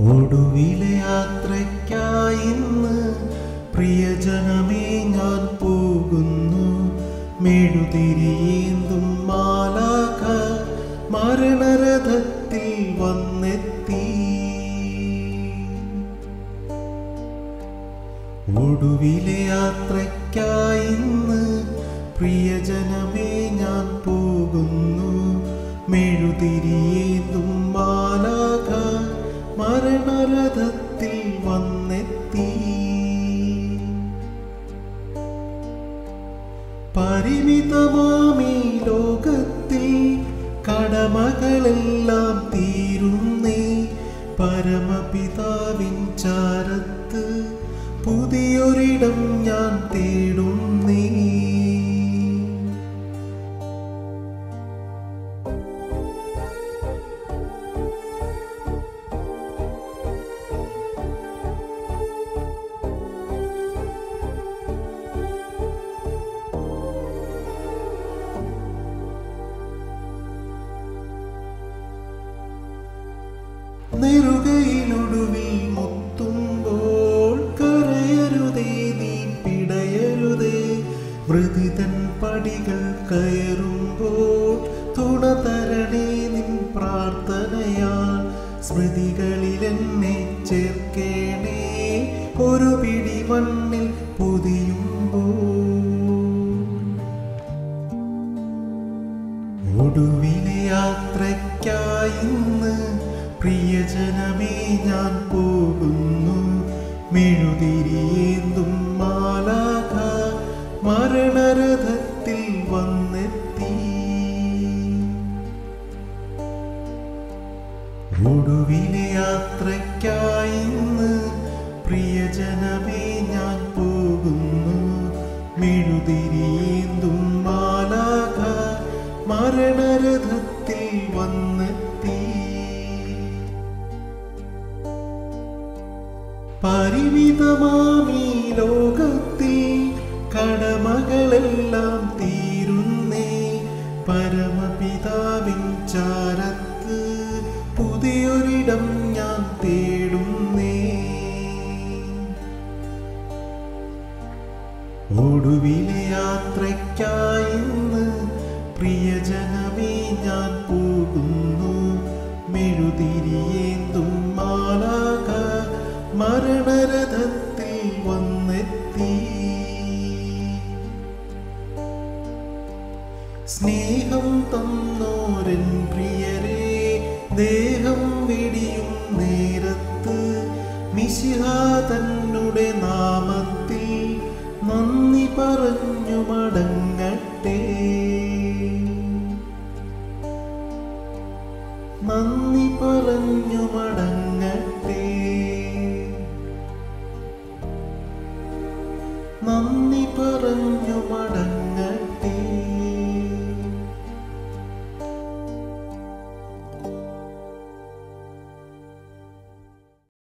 ഒടുവിലെ യാത്രയ്ക്കായി ഇന്ന് പ്രിയജനമേ ഞാൻ പോകുന്നു മെഴുതിരിയേന്തും മാലാഖ മരണരഥത്തിൽ വന്നെത്തി ഒടുവിലെ യാത്രയ്ക്കായി ഇന്ന് പ്രിയജനമേ ഞാൻ പോകുന്നു മെഴുതിരിയേന്തും മാലാഖ മരണരഥത്തിൽ വന്നെത്തി പരിമിതമാമീ ലോകത്തിൽ കടമകളെല്ലാം തീരുന്നേ പരമപിതാവിൻ ചാരത്ത് പുതിയൊരിടം ഞാൻ തേടുന്നേ നെറുകയിലൊടുവിൽ മുത്തുമ്പോൾ കരയരുതേ നീ പിടയരുതേ മൃതിതൻ പടികൾ കയറുമ്പോൾ തുണ തരണേ നിൻ പ്രാർത്ഥനയാൽ സ്മൃതികളിൽ എന്നെ ചേർക്കേണേ ഒരു പിടി മണ്ണിൽ പൊതിയുമ്പോൾ ഒടുവിലെ യാത്രയ്ക്കായി ഇന്ന് പ്രിയജനമേ ഞാൻ പോകുന്നു മെഴുതിരിയേന്തും മാലാഖ മരണരഥത്തിൽ വന്നെത്തി ഒടുവിലെ യാത്രയ്ക്കായി ഇന്ന് പ്രിയജനമേ ഞാൻ പോകുന്നു മെഴുതിരിയേന്തും മാലാഖ മരണരഥത്തിൽ വന്നെത്തി പരിമിതമാമീ ലോകത്തിൽ കടമകളെല്ലാം തീരുന്നേ പരമപിതാവിൻ ചാരത്ത് പുതിയൊരിടം ഞാൻ തേടുന്നേ ഒടുവിലെ യാത്രയ്ക്കായി ഇന്ന് പ്രിയജനമേ ഞാൻ പോകുന്നു മെഴുതിരിയേന്തും മാലാക മരണരഥത്തിൽ വന്നെത്തി സ്നേഹം തന്നോരൻ പ്രിയരെ ദേഹം വെടിയും നേരത്ത് മിശിഹ തന്നുടെ നാമത്തിൽ നന്ദി പറഞ്ഞു മടങ്ങട്ടെ നന്ദി പറഞ്ഞു മടങ്ങട്ടെ നന്ദി പറഞ്ഞു മടങ്ങട്ടെ